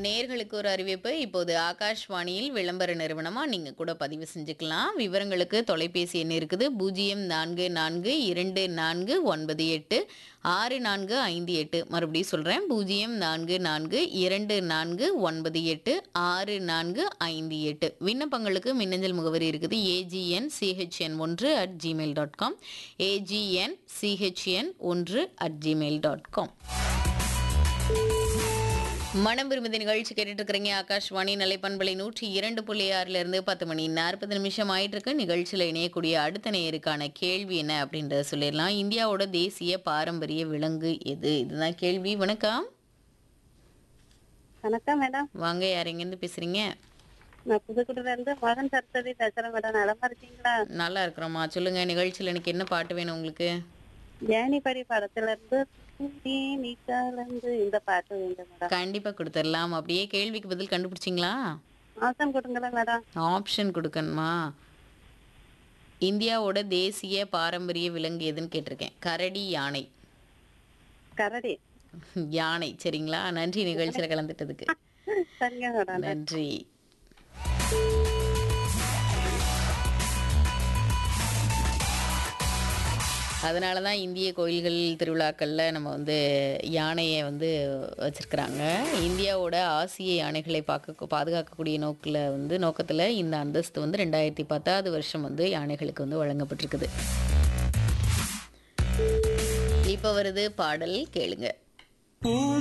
நேர்களுக்கு ஒரு அறிவிப்பு இப்போது ஆகாஷ்வாணியில் விளம்பர நிறுவனமா நீங்க கூட பதிவு செஞ்சுக்கலாம் விவரங்களுக்கு தொலைபேசி எண் இருக்குது பூஜ்ஜியம் நான்கு நான்கு இரண்டு நான்கு ஒன்பது எட்டு ஆறு நான்கு ஐந்து எட்டு மறுபடியும் சொல்றேன் பூஜ்ஜியம் நான்கு நான்கு இரண்டு நான்கு ஒன்பது எட்டு ஆறு நான்கு ஐந்து எட்டு விண்ணப்பங்களுக்கு மின்னஞ்சல் முகவரி இருக்குது ஏஜிஎன் சிஹெச்என் ஒன்று at Gmail dot com AGN CHN ஒன்று அட் ஜிமெயில் டாட் காம் மனம் விரும்புதி நிகழ்ச்சி கேட்டுட்டு இருக்கிறீங்க ஆகாஷ்வாணி நிலைப்பண்பலை நூற்றி இரண்டு புள்ளி ஆறுல இருந்து பத்து மணி நாற்பது நிமிஷம் ஆயிட்டு இருக்கு நிகழ்ச்சியில் இணையக்கூடிய அடுத்த நேருக்கான கேள்வி என்ன அப்படின்றத சொல்லிடலாம் இந்தியாவோட தேசிய பாரம்பரிய விலங்கு எது இதுதான் கேள்வி வணக்கம் வணக்கம் மேடம் வாங்க யார் எங்கேருந்து பேசுறீங்க நான் புதுக்குடில இருந்து மகன் சரஸ்வதி பேசுறேன் மேடம் நலமா இருக்கீங்களா நல்லா இருக்கிறோம்மா சொல்லுங்க நிகழ்ச்சியில் எனக்கு என்ன பாட்டு வேணும் உங்களுக்கு ஜேனிபரி படத்துல இருந்து நீ நீ கலந்து இந்த பாட்டு வேண்டும் மேடம் கண்டிப்பா கொடுத்துடலாம் அப்படியே கேள்விக்கு பதில் கண்டுபிடிச்சிங்களா மாசம் கொடுங்களேன் மேடம் ஆப்ஷன் கொடுக்கணுமா இந்தியாவோட தேசிய பாரம்பரிய விலங்கு எதுன்னு கேட்டிருக்கேன் கரடி யானை கரடி யானை சரிங்களா நன்றி நிகழ்ச்சியில் கலந்துட்டதுக்கு சரிங்க மேடம் நன்றி அதனால தான் இந்திய கோயில்கள் திருவிழாக்களில் நம்ம வந்து யானையை வந்து வச்சுருக்குறாங்க இந்தியாவோட ஆசிய யானைகளை பார்க்க பாதுகாக்கக்கூடிய நோக்கில் வந்து நோக்கத்தில் இந்த அந்தஸ்து வந்து ரெண்டாயிரத்தி பத்தாவது வருஷம் வந்து யானைகளுக்கு வந்து வழங்கப்பட்டிருக்குது இப்போ வருது பாடல் கேளுங்க